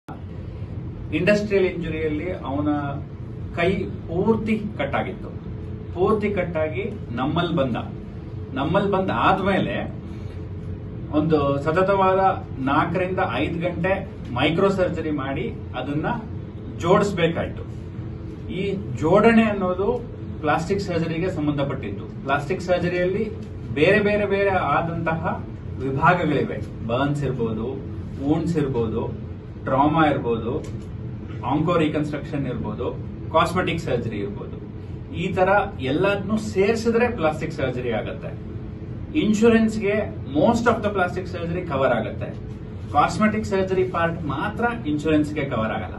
industrial ಇಂಜುರಿಯಲ್ಲಿ ಅವನ ಕೈ ಪೂರ್ತಿ ಕಟ್ಟಾಗಿತ್ತು ಪೂರ್ತಿ ಕಟ್ಟಾಗಿ ನಮ್ಮಲ್ಲಿ ಬಂದ ನಮ್ಮಲ್ಲಿ ಬಂದ ಆದ್ಮೇಲೆ ಒಂದು ಸತತವಾದ ನಾಲ್ಕರಿಂದ ಐದು ಗಂಟೆ ಮೈಕ್ರೋ ಸರ್ಜರಿ ಮಾಡಿ ಅದನ್ನ ಜೋಡಿಸ್ಬೇಕಾಯ್ತು ಈ ಜೋಡಣೆ ಅನ್ನೋದು ಪ್ಲಾಸ್ಟಿಕ್ ಸರ್ಜರಿಗೆ ಸಂಬಂಧಪಟ್ಟಿದ್ದು ಪ್ಲಾಸ್ಟಿಕ್ ಸರ್ಜರಿಯಲ್ಲಿ ಬೇರೆ ಬೇರೆ ಬೇರೆ ಆದಂತಹ ವಿಭಾಗಗಳಿವೆ ಬರ್ನ್ಸ್ ಇರ್ಬೋದು ವೂಂಡ್ಸ್ ಇರ್ಬೋದು ಟ್ರಾಮಾ ಇರ್ಬೋದು ಆಂಕೋ ರಿಕನ್ಸ್ಟ್ರಕ್ಷನ್ ಇರ್ಬೋದು ಕಾಸ್ಮೆಟಿಕ್ ಸರ್ಜರಿ ಇರ್ಬೋದು ಈ ತರ ಎಲ್ಲದನ್ನು ಸೇರಿಸಿದ್ರೆ ಪ್ಲಾಸ್ಟಿಕ್ ಸರ್ಜರಿ ಆಗುತ್ತೆ ಇನ್ಶೂರೆನ್ಸ್ಗೆ most of the plastic surgery cover ಆಗುತ್ತೆ ಕಾಸ್ಮೆಟಿಕ್ ಸರ್ಜರಿ ಪಾರ್ಟ್ ಮಾತ್ರ ಇನ್ಶೂರೆನ್ಸ್ಗೆ ಕವರ್ ಆಗಲ್ಲ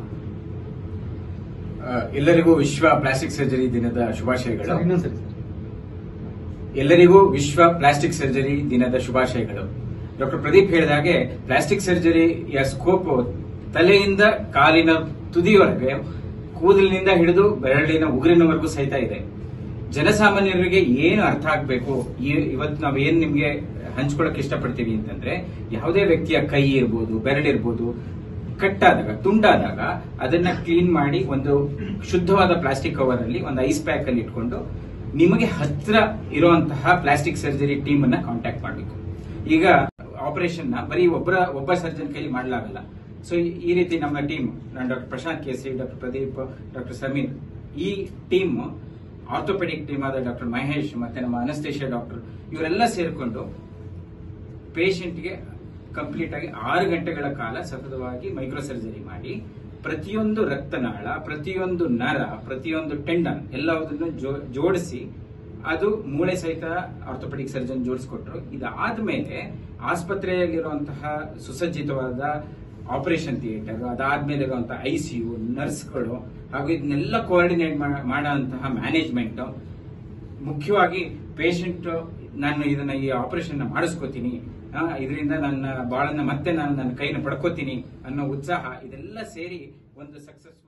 ಆ, ಎಲ್ಲರಿಗೂ ವಿಶ್ವ ಪ್ಲಾಸ್ಟಿಕ್ ಸರ್ಜರಿ ದಿನದ ಶುಭಾಶಯಗಳು ಸರ್ ಇನ್ನೊಂದ್ಸರಿ ಸರ್ ಎಲ್ಲರಿಗೂ ವಿಶ್ವ ಪ್ಲಾಸ್ಟಿಕ್ ಸರ್ಜರಿ ದಿನದ ಶುಭಾಶಯಗಳು ಡಾಕ್ಟರ್ ಪ್ರದೀಪ್ ಹೇಳಿದ ಹಾಗೆ ಪ್ಲಾಸ್ಟಿಕ್ ಸರ್ಜರಿಯ ಸ್ಕೋಪ್ ತಲೆಯಿಂದ ಕಾಲಿನ ತುದಿಯವರೆಗೆ ಕೂದಲಿನಿಂದ ಹಿಡಿದು ಬೆರಳಿನ ಉಗುರಿನವರೆಗೂ ಸಹಿತ ಇದೆ ಜನಸಾಮಾನ್ಯರಿಗೆ ಏನು ಅರ್ಥ ಆಗ್ಬೇಕು ಈ- ಇವತ್ತು ನಾವು ಏನ್ ನಿಮ್ಗೆ ಹಂಚ್ಕೊಳಕ್ ಇಷ್ಟಪಡ್ತೀವಿ ಅಂತಂದ್ರೆ ಯಾವುದೇ ವ್ಯಕ್ತಿಯ ಕೈ ಇರ್ಬೋದು ಬೆರಳಿರ್ಬೋದು ಕಟ್ಟಾದಾಗ ತುಂಡಾದಾಗ ಅದನ್ನ ಕ್ಲೀನ್ ಮಾಡಿ ಒಂದು ಶುದ್ಧವಾದ ಪ್ಲಾಸ್ಟಿಕ್ ಕವರ್ ಅಲ್ಲಿ ಒಂದು ಐಸ್ ಪ್ಯಾಕ್ ಅಲ್ಲಿ ಇಟ್ಕೊಂಡು ನಿಮಗೆ ಹತ್ರ ಇರುವಂತಹ ಪ್ಲಾಸ್ಟಿಕ್ ಸರ್ಜರಿ ಟೀಮ್ ಅನ್ನ ಕಾಂಟ್ಯಾಕ್ಟ್ ಮಾಡಬೇಕು ಈಗ ಆಪರೇಷನ್ ನ ಬರೀ ಒಬ್ಬರ ಒಬ್ಬ ಸರ್ಜನ್ ಕೈಲಿ ಮಾಡಲಾಗಲ್ಲ ಸೊ ಈ ರೀತಿ ನಮ್ಮ ಟೀಮ್ ನಾನು ಡಾಕ್ಟರ್ ಪ್ರಶಾಂತ್ ಕೇಸರಿ ಡಾಕ್ಟರ್ ಪ್ರದೀಪ್ ಡಾಕ್ಟರ್ ಸಮೀರ್ ಈ ಟೀಮ್ ಆರ್ಥೋಪೆಡಿಕ್ ಟೀಮ್ ಆದ ಡಾಕ್ಟರ್ ಮಹೇಶ್ ಮತ್ತೆ ನಮ್ಮ ಅನಸ್ತೇಷಿಯಾ ಡಾಕ್ಟರ್ ಇವರೆಲ್ಲ ಸೇರಿಕೊಂಡು ಪೇಷಂಟ್ಗೆ ಕಂಪ್ಲೀಟ್ ಆಗಿ ಆರು ಗಂಟೆಗಳ ಕಾಲ ಸತತವಾಗಿ ಮೈಕ್ರೋ ಸರ್ಜರಿ ಮಾಡಿ ಪ್ರತಿಯೊಂದು ರಕ್ತನಾಳ ಪ್ರತಿಯೊಂದು ನರ ಪ್ರತಿಯೊಂದು ಟೆಂಡನ್ ಎಲ್ಲವುದನ್ನು ಜೋ- ಜೋಡಿಸಿ ಅದು ಮೂಳೆ ಸಹಿತ ಆರ್ಥೋಪೆಡಿಕ್ ಸರ್ಜನ್ ಜೋಡಿಸ್ಕೊಟ್ರು ಇದಾದ್ಮೇಲೆ ಆಸ್ಪತ್ರೆಯಲ್ಲಿರುವಂತಹ ಸುಸಜ್ಜಿತವಾದ ಆಪರೇಷನ್ ಥಿಯೇಟರ್ ಅದಾದ್ಮೇಲೆ ಇರುವಂತಹ ಐಸಿಯು ನರ್ಸ್ಗಳು ಹಾಗೂ ಇದನ್ನೆಲ್ಲ ಕೋಆರ್ಡಿನೇಟ್ ಮಾಡುವಂತಹ ಮ್ಯಾನೇಜ್ಮೆಂಟ್ ಮುಖ್ಯವಾಗಿ ಪೇಷಂಟ್ ನಾನು ಇದನ್ನ ಈ ಆಪರೇಷನ್ ಮಾಡಿಸ್ಕೋತೀನಿ ಇದರಿಂದ ನನ್ನ ಬಾಳನ್ನ ಮತ್ತೆ ನಾನು ನನ್ನ ಕೈನ ಪಡ್ಕೋತೀನಿ ಅನ್ನೋ ಉತ್ಸಾಹ ಇದೆಲ್ಲ ಸೇರಿ ಒಂದು ಸಕ್ಸಸ್